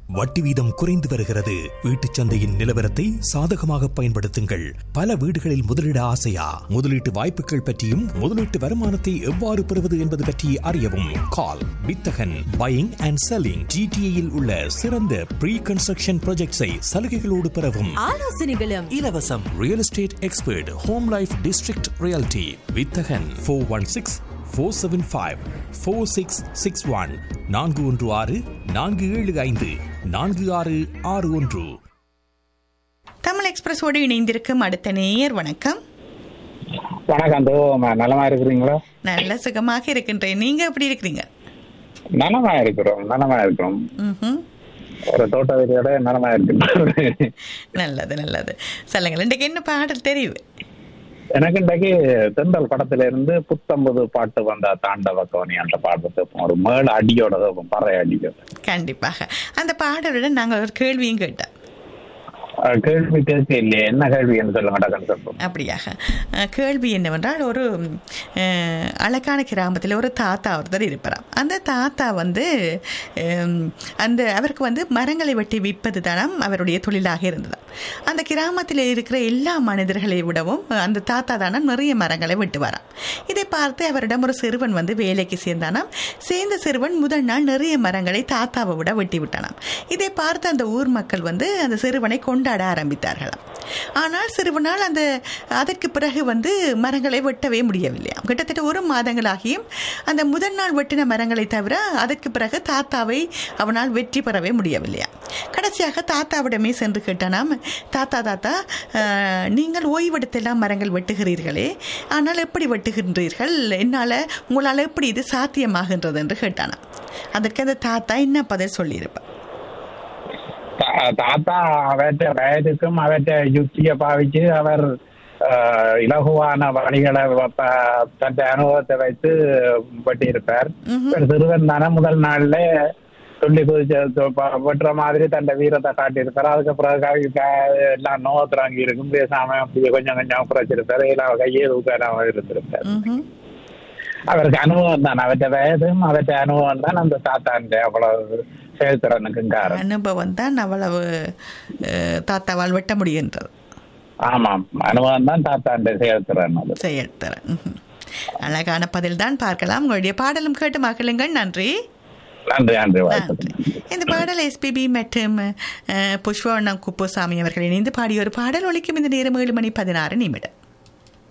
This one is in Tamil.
வட்டி வீதம் குறைந்து வருகிறது வீட்டுச் சந்தையின் நிலவரத்தை சாதகமாக பயன்படுத்துங்கள் பல வீடுகளில் முதலீட ஆசையா முதலீட்டு வாய்ப்புகள் பற்றியும் முதலீட்டு வருமானத்தை எவ்வாறு பெறுவது என்பது பற்றி அறியவும் கால் வித்தகன் பையிங் அண்ட் செல்லிங் ஜிடிஏயில் உள்ள சிறந்த ப்ரீ கன்ஸ்ட்ரக்ஷன் ப்ராஜெக்ட்ஸை சலுகைகளோடு பெறவும் ஆலோசனைகளும் இலவசம் real estate expert home life district reality வித்தகன் four one six four seven five four six six one நான்கு ஒன்று ஆறு நான்கு ஏழு ஐந்து நான்கு ஆறு ஆறு ஒன்று தமிழ் எக்ஸ்பிரஸோடு இணைந்திருக்கும் அடுத்த நேயர் வணக்கம் வணக்கம் தோ நலமா இருக்கிறீங்களா நல்ல சுகமாக இருக்கின்றேன் நீங்க எப்படி இருக்கிறீங்க நலமா இருக்கிறோம் நலமா இருக்கிறோம் ம்ஹும். ஒரு தோட்ட வீதியோட நலமா இருக்கிறோம் நல்லது நல்லது சொல்லுங்கள் இன்றைக்கு என்ன பாடல் தெரிவு எனக்கு இன்றைக்கு தென்றல் படத்துல இருந்து புத்தம்பது பாட்டு வந்த தாண்டவ கவனி அந்த பாடத்தை ஒரு மேல அடியோட பறை அடியோட கண்டிப்பாக அந்த பாடலுடன் நாங்கள் ஒரு கேள்வியும் கேட்டோம் அஹ் கேள்வி கேட்க இல்லையே என்ன கேள்வின்னு சொல்லுங்க டக்குன்னு சொல்லுங்க அப்படியாக அஹ், கேள்வி என்னவென்றால் ஒரு அஹ், அழகான கிராமத்தில் ஒரு தாத்தா ஒருத்தர் இருப்பாராம் அந்த தாத்தா வந்து ஹம், அந்த அவருக்கு வந்து மரங்களை வெட்டி விற்பது தானாம் அவருடைய தொழிலாக இருந்ததாம் அந்த கிராமத்தில் இருக்கிற எல்லா மனிதர்களை விடவும் அந்த தாத்தா தானே நிறைய மரங்களை வெட்டுவாராம் இதை பார்த்து அவரிடம் ஒரு சிறுவன் வந்து வேலைக்கு சேர்ந்தானாம் சேர்ந்த சிறுவன் முதல் நாள் நிறைய மரங்களை தாத்தாவை விட வெட்டி விட்டானாம் இதை பார்த்து அந்த ஊர் மக்கள் வந்து அந்த சிறுவனை கொண்டாட ஆரம்பித்தார்களாம் ஆனால் சிறுவனால் அந்த அதற்கு பிறகு வந்து மரங்களை வெட்டவே முடியவில்லையாம் கிட்டத்தட்ட ஒரு மாதங்களாகியும் அந்த முதல் நாள் வெட்டின மரங்களை தவிர அதற்கு பிறகு தாத்தாவை அவனால் வெற்றி பெறவே முடியவில்லையா கடைசியாக தாத்தாவிடமே சென்று கேட்டானாம் தாத்தா தாத்தா அஹ், நீங்கள் ஓய்வெடுத்தெல்லாம் மரங்கள் வெட்டுகிறீர்களே ஆனால் எப்படி வெட்டுகின்றீர்கள் என்னால் உங்களால் எப்படி இது சாத்தியமாகின்றது என்று கேட்டானாம் அதற்கு அந்த தாத்தா என்ன பதில் சொல்லியிருப்பார் தா- தாத்தா அவற்ற வயதுக்கும் அவற்ற யுக்தியை பாவிச்சு அவர் அஹ், இலகுவான வழிகளை வ- ப- தன் அனுபவத்தை வைத்து வெட்டியிருப்பார் ஒரு சிறுவன் தானே முதல் நாள்ல துள்ளி குதிச்சு தொ- ப- வெட்டுற மாதிரி தன் வீரத்தை காட்டியிருப்பார் அதுக்கு பிறகு க- க- எல்லாம் நோத்துறாங்கி இருக்கும் பேசாம அப்படியே கொஞ்சம் கொஞ்சம் குறைச்சிருப்பாரு இல்லை கையே தூக்காம இருந்திருப்பார் ம்ஹும். அவருக்கு அனுபவம் தான் அவற்ற வயதும் அவற்ற அனுபவம் தான் அந்த தாத்தாண்ட அவ்வளவு செயல்திறனுக்கும் காரணம் அனுபவம் தான் அவ்வளவு அஹ், தாத்தாவால் வெட்ட முடிகின்றது ஆமாம் அனுபவம் தான் தாத்தாண்ட செயல்திறன் அது செயல்திறன் ம்ஹும். அழகான பதில் தான் பார்க்கலாம் உங்களுடைய பாடலும் கேட்டு மகிழுங்கள் நன்றி நன்றி நன்றி நன்றி வாழ்த்துக்கள் இந்த பாடல் எஸ்பிபி மற்றும் அஹ், புஷ்பவண்ணம் குப்புசாமி அவர்கள் இணைந்து பாடிய ஒரு பாடல் ஒலிக்கும் இந்த நேரம் ஏழு மணி பதினாறு நிமிடம்